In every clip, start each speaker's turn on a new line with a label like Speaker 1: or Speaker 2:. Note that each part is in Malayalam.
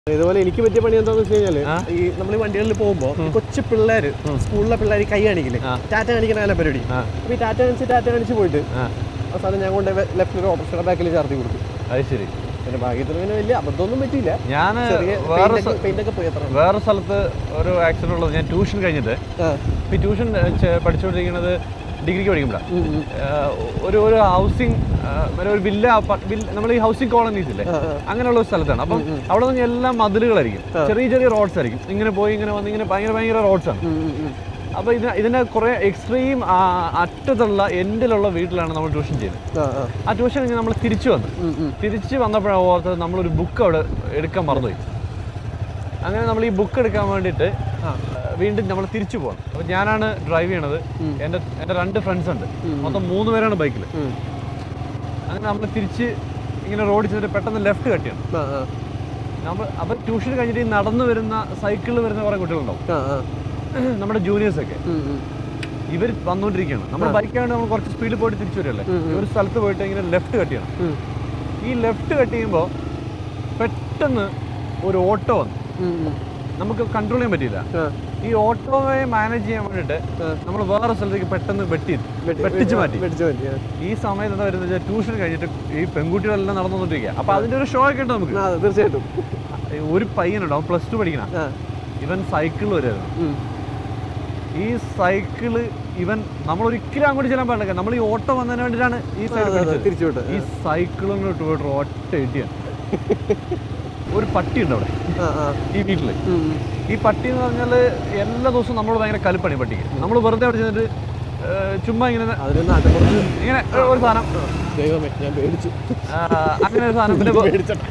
Speaker 1: ഇതുപോലെ എനിക്ക് പറ്റിയ പണി എന്താണെന്ന് വെച്ച് കഴിഞ്ഞാല്
Speaker 2: ആ.
Speaker 1: ഈ നമ്മൾ ഈ വണ്ടികളിൽ പോകുമ്പോൾ കൊച്ചു പിള്ളേര് സ്കൂളിലെ പിള്ളേർ കൈ കാണിക്കില്ലേ
Speaker 2: ആ.
Speaker 1: ടാറ്റ കാണിക്കുന്ന നല്ല പരിപാടി
Speaker 2: ആ.
Speaker 1: അപ്പൊ ഈ ടാറ്റ കാണിച്ച് ടാറ്റ കാണിച്ച് പോയിട്ട്
Speaker 2: ആ
Speaker 1: അവസാനം ഞാൻ കൊണ്ട് ലെഫ്റ്റിൽ ഓട്ടോറിക്ഷയുടെ ബാക്കിൽ ചാർത്തി കൊടുത്തു
Speaker 2: അത് ശരി
Speaker 1: പിന്നെ ഭാഗ്യത്തിന് പിന്നെ വലിയ അബദ്ധമൊന്നും പറ്റിയില്ല
Speaker 2: ഞാൻ
Speaker 1: ചെറിയ
Speaker 2: വേറെ
Speaker 1: പെയിന്റ് പെയിന്റ് ഒക്കെ പോയി അത്ര
Speaker 2: വേറെ സ്ഥലത്ത് ഒരു ആക്സിഡന്റ് ഉള്ളത് ഞാൻ ട്യൂഷൻ കഴിഞ്ഞിട്ട്
Speaker 1: ആ.
Speaker 2: ഈ ട്യൂഷൻ പഠിച്ചുകൊണ്ടിരിക്കുന്നത് ഡിഗ്രിക്ക് പഠിക്കുമ്പോഴാണ്
Speaker 1: ഉം, ഉം.
Speaker 2: ഒരു ഒരു ഹൗസിംഗ് ഒരു വില്ല നമ്മൾ ഈ ഹൗസിംഗ് കോളനീസ് ഇല്ലേ
Speaker 1: ആ, ആ.
Speaker 2: അങ്ങനെയുള്ള ഒരു സ്ഥലത്താണ് അപ്പം അവിടെ നിന്ന് എല്ലാം മതിലുകളായിരിക്കും ചെറിയ ചെറിയ റോഡ്സ് ആയിരിക്കും ഇങ്ങനെ പോയി ഇങ്ങനെ വന്ന് ഇങ്ങനെ ഭയങ്കര ഭയങ്കര റോഡ്സ് ആണ്
Speaker 1: ഉം, ഉം, ഉം.
Speaker 2: അപ്പോൾ ഇതിന് ഇതിൻ്റെ കുറേ എക്സ്ട്രീം അറ്റത്തുള്ള എൻഡിലുള്ള വീട്ടിലാണ് നമ്മൾ ട്യൂഷൻ ചെയ്യുന്നത്
Speaker 1: ആ, ആ.
Speaker 2: ആ ട്യൂഷൻ കഴിഞ്ഞ് നമ്മൾ തിരിച്ചു വന്നു
Speaker 1: ഉം, ഉം.
Speaker 2: തിരിച്ച് വന്നപ്പോഴാണ് ഓർത്തത് നമ്മളൊരു ബുക്ക് അവിടെ എടുക്കാൻ മറന്നുപോയി അങ്ങനെ നമ്മൾ ഈ ബുക്ക് എടുക്കാൻ വേണ്ടിയിട്ട്
Speaker 1: ആ.
Speaker 2: ആ, വീണ്ടും നമ്മൾ തിരിച്ചു പോകണം അപ്പോൾ ഞാനാണ് ഡ്രൈവ് ചെയ്യണത് എൻ്റെ എൻ്റെ രണ്ട് ഫ്രണ്ട്സ് ഉണ്ട് മൊത്തം മൂന്ന് പേരാണ് ബൈക്കിൽ
Speaker 1: ഉം.
Speaker 2: അങ്ങനെ നമ്മൾ തിരിച്ച് ഇങ്ങനെ റോഡിൽ ചെന്നിട്ട് പെട്ടെന്ന് ലെഫ്റ്റ് കട്ട് ചെയ്യണം
Speaker 1: ആ, ആ.
Speaker 2: നമ്മൾ അപ്പോൾ ട്യൂഷൻ കഴിഞ്ഞിട്ട് ഈ നടന്നു വരുന്ന സൈക്കിളിൽ വരുന്ന കുറേ കുട്ടികളുണ്ടാവും
Speaker 1: ആ, ആ.
Speaker 2: നമ്മുടെ ജൂനിയേഴ്സൊക്കെ
Speaker 1: ഉം, ഉം.
Speaker 2: ഇവർ വന്നുകൊണ്ടിരിക്കുകയാണ് നമ്മൾ ബൈക്കാണ് നമ്മൾ കുറച്ച് സ്പീഡിൽ പോയിട്ട് തിരിച്ചു വരുമല്ലേ ഒരു സ്ഥലത്ത് പോയിട്ട് ഇങ്ങനെ ലെഫ്റ്റ് കട്ട് ചെയ്യണം
Speaker 1: ഉം.
Speaker 2: ഈ ലെഫ്റ്റ് കട്ട് ചെയ്യുമ്പോൾ പെട്ടെന്ന് ഒരു ഓട്ടോ വന്നു
Speaker 1: ഉം, ഉം.
Speaker 2: നമുക്ക് കൺട്രോൾ ചെയ്യാൻ പറ്റിയില്ല
Speaker 1: ആ.
Speaker 2: ഈ ഓട്ടോയെ മാനേജ് ചെയ്യാൻ വേണ്ടിയിട്ട് നമ്മൾ വേറെ സ്ഥലത്തേക്ക് പെട്ടെന്ന് വെട്ടി വെട്ടിച്ച് മാറ്റി
Speaker 1: വെട്ടിച്ച് മാറ്റി ആ.
Speaker 2: ഈ സമയത്ത് എന്താ വരുന്നത് ട്യൂഷൻ കഴിഞ്ഞിട്ട് ഈ പെൺകുട്ടികളെല്ലാം നടന്നുകൊണ്ടിരിക്കുക അപ്പൊ അതിന്റെ ഒരു ഷോ ഒക്കെ ഉണ്ട് നമുക്ക്
Speaker 1: ആ, തീർച്ചയായിട്ടും
Speaker 2: ഒരു പയ്യനുണ്ട് അവൻ പ്ലസ് ടു പഠിക്കണം
Speaker 1: ആ.
Speaker 2: ഇവൻ സൈക്കിൾ വരുമായിരുന്നു
Speaker 1: ഉം.
Speaker 2: ഈ സൈക്കിള് ഇവൻ നമ്മൾ ഒരിക്കലും അങ്ങോട്ട് ചെല്ലാൻ പാടില്ല നമ്മൾ ഈ ഓട്ടോ വന്നതിന് വേണ്ടിയിട്ടാണ് ഈ
Speaker 1: ആ,
Speaker 2: സൈഡ്
Speaker 1: അതെ, അതെ,
Speaker 2: പിടിച്ചത്
Speaker 1: തിരിച്ചു വിട്ട്
Speaker 2: ഈ സൈക്കിളിന് ഇട്ട് പോയിട്ട് ഒറ്റ ഇടിയാണ് ഒരു പട്ടി ഉണ്ട് അവിടെ
Speaker 1: ആ, ആ.
Speaker 2: ഈ വീട്ടില്
Speaker 1: ഉം, ഉം.
Speaker 2: ഈ പട്ടി എന്ന് പറഞ്ഞാൽ എല്ലാ ദിവസവും നമ്മൾ ഭയങ്കര കലിപ്പണി പട്ടിക്ക് നമ്മൾ വെറുതെ അവിടെ ചെന്നിട്ട് ഏർ, ചുമ്മാ ഇങ്ങനെ
Speaker 1: അതിനൊന്ന് അകമ്പുറത്ത്
Speaker 2: ഇങ്ങനെ ഒരു സാധനം
Speaker 1: ദൈവമേ ഞാൻ പേടിച്ചു
Speaker 2: ആ, അങ്ങനെ ഒരു സാധനം പിന്നെ വെ-
Speaker 1: പേടിച്ചോട്ടെ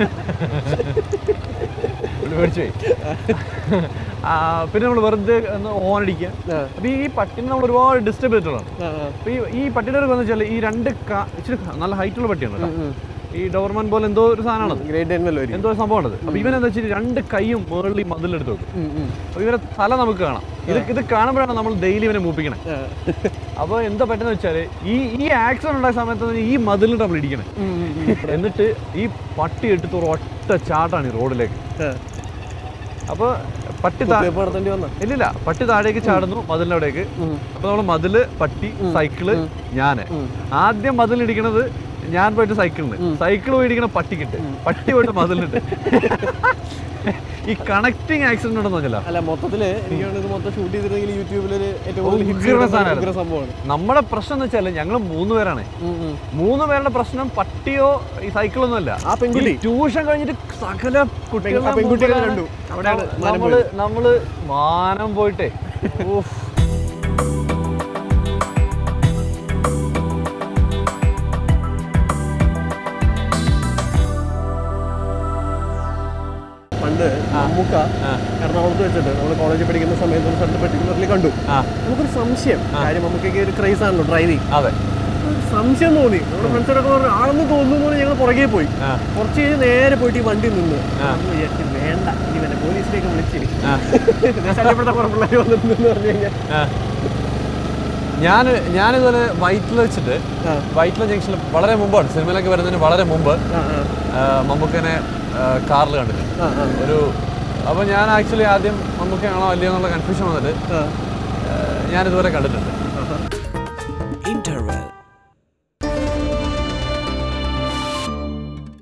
Speaker 2: പിന്നെ മേടിച്ചു പോയി ആ, പിന്നെ നമ്മൾ വെറുതെ ഒന്ന് ഓൺ അടിക്കുക
Speaker 1: ആ.
Speaker 2: അപ്പോൾ ഈ പട്ടിനെ നമ്മൾ ഒരുപാട് ഡിസ്റ്റർബ് ചെയ്തിട്ടുള്ളതാണ്
Speaker 1: ആ, ആ.
Speaker 2: അപ്പോൾ ഈ ഈ പട്ടിയുടെ ഒരു വെച്ചാൽ ഈ രണ്ട് കാ- ഇച്ചിരി നല്ല ഹൈറ്റുള്ള പട്ടിയാണ് കേട്ടോ
Speaker 1: ഉം, ഉം.
Speaker 2: ഈ ഡോർമൻ പോലെ എന്തോ ഒരു സാധനമാണത്
Speaker 1: ഗ്രേറ്റ് ഡെൻവല്ലോ ഒരു
Speaker 2: എന്തോ ഒരു സംഭവമാണത് അപ്പോൾ ഇവൻ എന്താ വെച്ചാൽ രണ്ട് കൈയും മുകളിൽ ഈ മതിലെടുത്ത് വെക്കും
Speaker 1: ഉം, ഉം.
Speaker 2: അപ്പോൾ ഇവരെ തല നമുക്ക് കാണാം ഇത് ഇത് കാണുമ്പോഴാണ് നമ്മൾ ഡെയിലി ഇവനെ മൂപ്പിക്കണേ
Speaker 1: ആ.
Speaker 2: അപ്പോൾ എന്താ പറ്റുന്നത് വെച്ചാൽ ഈ ഈ ആക്സിഡന്റ് ഉണ്ടായ സമയത്ത് ഈ മതിലിട്ട് നമ്മൾ ഇടിക്കണേ
Speaker 1: ഉം, ഉം, ഉം.
Speaker 2: എന്നിട്ട് ഈ പട്ടി എടുത്ത് ഒരു ഒറ്റ ചാട്ടാണ് ഈ റോഡിലേക്ക്
Speaker 1: ആ.
Speaker 2: അപ്പോൾ പട്ടി താ
Speaker 1: കുത്തിവെപ്പ് നടത്തേണ്ടി വന്ന
Speaker 2: ഇല്ലില്ല പട്ടി താഴേക്ക് ചാടുന്നു മതിലിൻ്റെ അവിടേക്ക് അപ്പോൾ നമ്മൾ മതില് പട്ടി സൈക്കിള് ഞാന് ആദ്യം മതിലിടിക്കണത് ഞാൻ പോയിട്ട് സൈക്കിളിന് സൈക്കിൾ പോയി ഇടിക്കണ പട്ടിക്കിട്ട് പട്ടി പോയിട്ട് മതിലിട്ട് ഈ കണക്ടിങ് ആക്സിഡന്റ് ഉണ്ടെന്ന് പറഞ്ഞല്ലോ
Speaker 1: അല്ല മൊത്തത്തില് എനിക്ക് തോന്നുന്നു ഇത് മൊത്തം ഷൂട്ട് ചെയ്തിരുന്നെങ്കിൽ യൂട്യൂബിൽ ഒരു ഏറ്റവും കൂടുതൽ hits
Speaker 2: ഉഗ്ര
Speaker 1: കിട്ടുന്ന
Speaker 2: സാധനമാണ്.
Speaker 1: ഉഗ്ര സംഭവമാണ്
Speaker 2: നമ്മുടെ പ്രശ്നം എന്ന് വെച്ചാൽ ഞങ്ങൾ മൂന്ന് പേരാണ്
Speaker 1: ഉം, ഉം.
Speaker 2: മൂന്ന് പേരുടെ പ്രശ്നം പട്ടിയോ ഈ സൈക്കിളൊന്നും അല്ല
Speaker 1: ആ പെൺകുട്ടി
Speaker 2: ട്യൂഷൻ കഴിഞ്ഞിട്ട് സകല കുട്ടികളെ
Speaker 1: ആ പെൺകുട്ടികളെ
Speaker 2: മുമ്പിലാണ്
Speaker 1: കണ്ടു. അവിടെയാണ്
Speaker 2: നമ്മ-
Speaker 1: മാനം
Speaker 2: നമ്മള് നമ്മള് മാനം പോയിട്ടേ ഊഫ്.
Speaker 1: പണ്ട് മമ്മൂക്ക
Speaker 2: ആ.
Speaker 1: എറണാകുളത്ത് വെച്ചിട്ട് നമ്മൾ കോളേജിൽ പഠിക്കുന്ന സമയത്ത് ഒരു സ്ഥലത്ത് പെർട്ടിക്കുലർലി കണ്ടു
Speaker 2: ആ
Speaker 1: നമുക്കൊരു സംശയം കാര്യം മമ്മൂക്കൊക്കെ ഒരു ക്രൈസ് ആണല്ലോ ഡ്രൈവിംഗ്
Speaker 2: അതെ
Speaker 1: ഒരു സംശയം തോന്നി നമ്മുടെ ഫ്രണ്ട്സോടൊക്കെ പറഞ്ഞു ആണെന്ന് തോന്നുന്നു എന്ന് ഞങ്ങൾ പുറകെ പോയി
Speaker 2: ആ
Speaker 1: കുറച്ച് കഴിഞ്ഞ് നേരെ പോയിട്ട് ഈ വണ്ടി നിന്ന് നമ്മൾ വിചാരിച്ചു വേണ്ട ഇനി വേണ്ട പോലീസിലേക്ക് വിളിച്ചിരി
Speaker 2: ആ
Speaker 1: ശല്യപ്പെട്ട കുറെ പിള്ളേർ വന്നിട്ടുണ്ടെന്ന് പറഞ്ഞു കഴിഞ്ഞാൽ
Speaker 2: ആ. ഞാൻ ഞാനിതുപോലെ വൈറ്റിൽ വെച്ചിട്ട്
Speaker 1: ആ.
Speaker 2: വൈറ്റില ജംഗ്ഷനിൽ വളരെ മുമ്പാണ് സിനിമയിലൊക്കെ വരുന്നതിന് വളരെ മുമ്പ്
Speaker 1: ആ, ആ,
Speaker 2: ആ, മമ്മൂക്കനെ കാറിൽ കണ്ടിട്ട്
Speaker 1: ആ, ആ,
Speaker 2: ഒരു അപ്പോൾ ഞാൻ ആക്ച്വലി ആദ്യം മമ്മൂക്കയാണോ അല്ലയോ എന്നുള്ള കൺഫ്യൂഷൻ വന്നിട്ട്
Speaker 1: ആ.
Speaker 2: ആ, ഞാനിതുവരെ കണ്ടിട്ടുണ്ട്
Speaker 3: Interval.